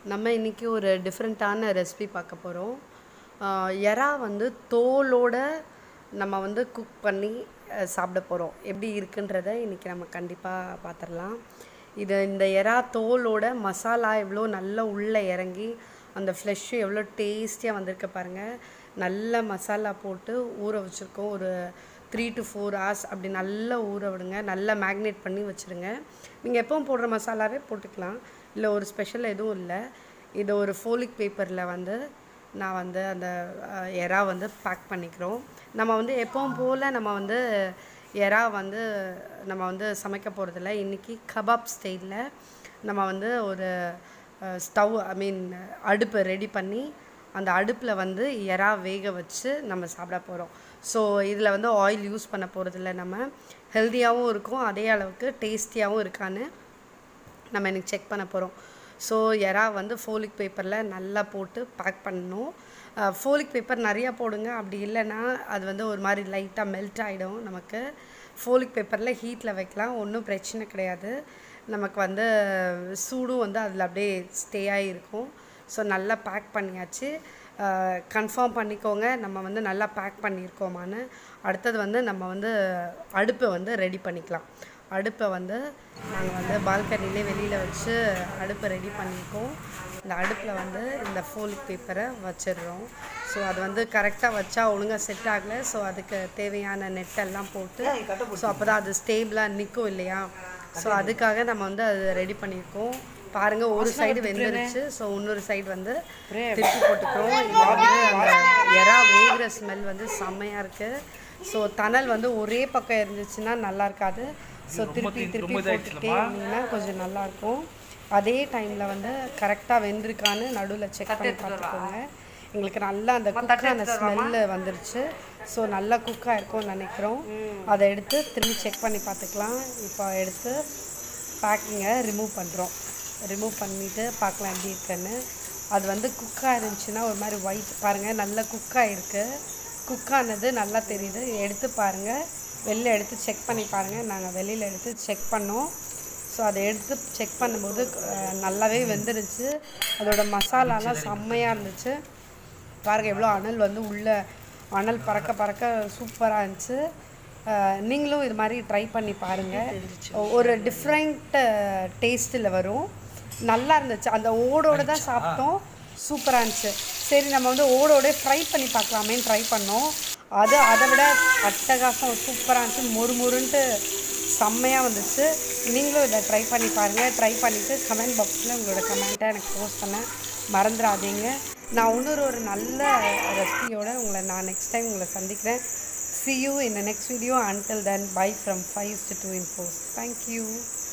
நம்ம இன்றைக்கி ஒரு டிஃப்ரெண்ட்டான ரெசிபி பார்க்க போகிறோம் எறா வந்து தோலோட நம்ம வந்து குக் பண்ணி அஹ், சாப்பிட போகிறோம் எப்படி இருக்குன்றத இன்றைக்கி நம்ம கண்டிப்பாக பார்த்துடலாம் இது இந்த எறா தோலோட மசாலா எவ்வளோ நல்லா உள்ளே இறங்கி அந்த ஃப்ளெஷ்ஷு எவ்வளோ டேஸ்டியாக வந்திருக்கு பாருங்கள் நல்ல மசாலா போட்டு ஊற வச்சுருக்கோம் ஒரு த்ரீ டு ஃபோர் ஹவர்ஸ் அப்படி நல்லா ஊற விடுங்க நல்லா மேக்னேட் பண்ணி வச்சுருங்க நீங்கள் எப்பவும் போடுற மசாலாவே போட்டுக்கலாம் இல்லை ஒரு ஸ்பெஷல் எதுவும் இல்லை இதை ஒரு ஃபோலிக் பேப்பரில் வந்து நான் வந்து அந்த அஹ், எறா வந்து பேக் பண்ணிக்கிறோம் நம்ம வந்து எப்பவும் போல் நம்ம வந்து எறா வந்து நம்ம வந்து சமைக்க போகிறதில்ல இன்றைக்கி கபாப் ஸ்டைலில் நம்ம வந்து ஒரு ஸ்டவ் ஐ மீன் அடுப்பு ரெடி பண்ணி அந்த அடுப்பில் வந்து எறா வேக வச்சு நம்ம சாப்பிட போகிறோம் ஸோ இதில் வந்து ஆயில் யூஸ் பண்ண போகிறதில்ல நம்ம ஹெல்த்தியாகவும் இருக்கும் அதே அளவுக்கு டேஸ்டியாகவும் இருக்கான்னு நம்ம இன்னைக்கு செக் பண்ண போகிறோம் ஸோ எறா வந்து ஃபோலிக் பேப்பரில் நல்லா போட்டு பேக் பண்ணணும் ஃபோலிக் பேப்பர் நிறையா போடுங்க அப்படி இல்லைன்னா அது வந்து ஒரு மாதிரி லைட்டாக மெல்ட் ஆகிடும் நமக்கு ஃபோலிக் பேப்பரில் ஹீட்டில் வைக்கலாம் ஒன்றும் பிரச்சனை கிடையாது நமக்கு வந்து சூடும் வந்து அதில் அப்படியே ஸ்டே ஆகிருக்கும் ஸோ நல்லா பேக் பண்ணியாச்சு கன்ஃபார்ம் பண்ணிக்கோங்க நம்ம வந்து நல்லா பேக் பண்ணியிருக்கோமான்னு அடுத்தது வந்து நம்ம வந்து அடுப்பை வந்து ரெடி பண்ணிக்கலாம் அடுப்பை வந்து நாங்கள் வந்து பால்கனிலே வெளியில் வச்சு அடுப்பை ரெடி பண்ணியிருக்கோம் இந்த அடுப்பில் வந்து இந்த ஃபோலிக் பேப்பரை வச்சிடுறோம் ஸோ அது வந்து கரெக்டாக வச்சா ஒழுங்காக செட் ஆகலை ஸோ அதுக்கு தேவையான நெட்டெல்லாம் போட்டு ஸோ அப்போ தான் அது ஸ்டேபிளாக நிற்கும் இல்லையா ஸோ அதுக்காக நம்ம வந்து அது ரெடி பண்ணியிருக்கோம் பாருங்க ஒரு சைடு வெந்துருச்சு ஸோ இன்னொரு சைடு வந்து திருப்பி போட்டுக்கிறோம் இது வந்து அந்த எறா வேகிற ஸ்மெல் வந்து செம்மையாக இருக்குது ஸோ தணல் வந்து ஒரே பக்கம் இருந்துச்சுன்னா நல்லா இருக்காது ஸோ திருப்பி திருப்பி போட்டுக்கிட்டே இருந்தீங்கன்னா கொஞ்சம் நல்லாயிருக்கும் அதே டைமில் வந்து கரெக்டாக வெந்திருக்கான்னு நடுவில் செக் பண்ணி பார்த்துக்கோங்க எங்களுக்கு நல்லா அந்த குக்கான ஸ்மெல்லு வந்துருச்சு ஸோ நல்லா குக்காக இருக்கும்னு நினைக்கிறோம் அதை எடுத்து திரும்பி செக் பண்ணி பார்த்துக்கலாம் இப்போ எடுத்து பேக்கிங்கை ரிமூவ் பண்ணுறோம் ரிமூவ் பண்ணிவிட்டு பார்க்கலாம் எப்படி இருக்குன்னு அது வந்து குக்காக இருந்துச்சுன்னா ஒரு மாதிரி ஒயிட் பாருங்கள் நல்லா குக்காக இருக்குது குக்கானது நல்லா தெரியுது எடுத்து பாருங்கள் வெளில எடுத்து செக் பண்ணி பாருங்கள் நாங்கள் வெளியில் எடுத்து செக் பண்ணோம் ஸோ அதை எடுத்து செக் பண்ணும்போது அஹ், நல்லாவே வெந்துருச்சு அதோட மசாலாலாம் செம்மையாக இருந்துச்சு பாருங்க எவ்வளோ அனல் வந்து உள்ள அனல் பறக்க பறக்க சூப்பராக இருந்துச்சு அஹ், நீங்களும் இது மாதிரி ட்ரை பண்ணி பாருங்கள் ஒரு டிஃப்ரெண்ட் டேஸ்ட்டில் வரும் நல்லா இருந்துச்சு அந்த ஓடோட தான் சாப்பிட்டோம் சூப்பராக இருந்துச்சு சரி நம்ம வந்து ஓடோட ஃப்ரை பண்ணி பார்க்கலாமேன்னு ட்ரை பண்ணோம் அது அதை விட அட்டகாசம் சூப்பராக இருந்துச்சு மொறு மொறுன்ட்டு செம்மையாக வந்துச்சு நீங்களும் இதை ட்ரை பண்ணி பாருங்கள் ட்ரை பண்ணிவிட்டு கமெண்ட் பாக்ஸில் உங்களோட கமெண்ட்டை எனக்கு போஸ்ட் பண்ண மறந்துடாதீங்க நான் இன்னொரு ஒரு நல்ல ரெசிபியோட உங்களை நான் நெக்ஸ்ட் டைம் உங்களை சந்திக்கிறேன் see you in the next video until then bye from 5 to 2 infos thank you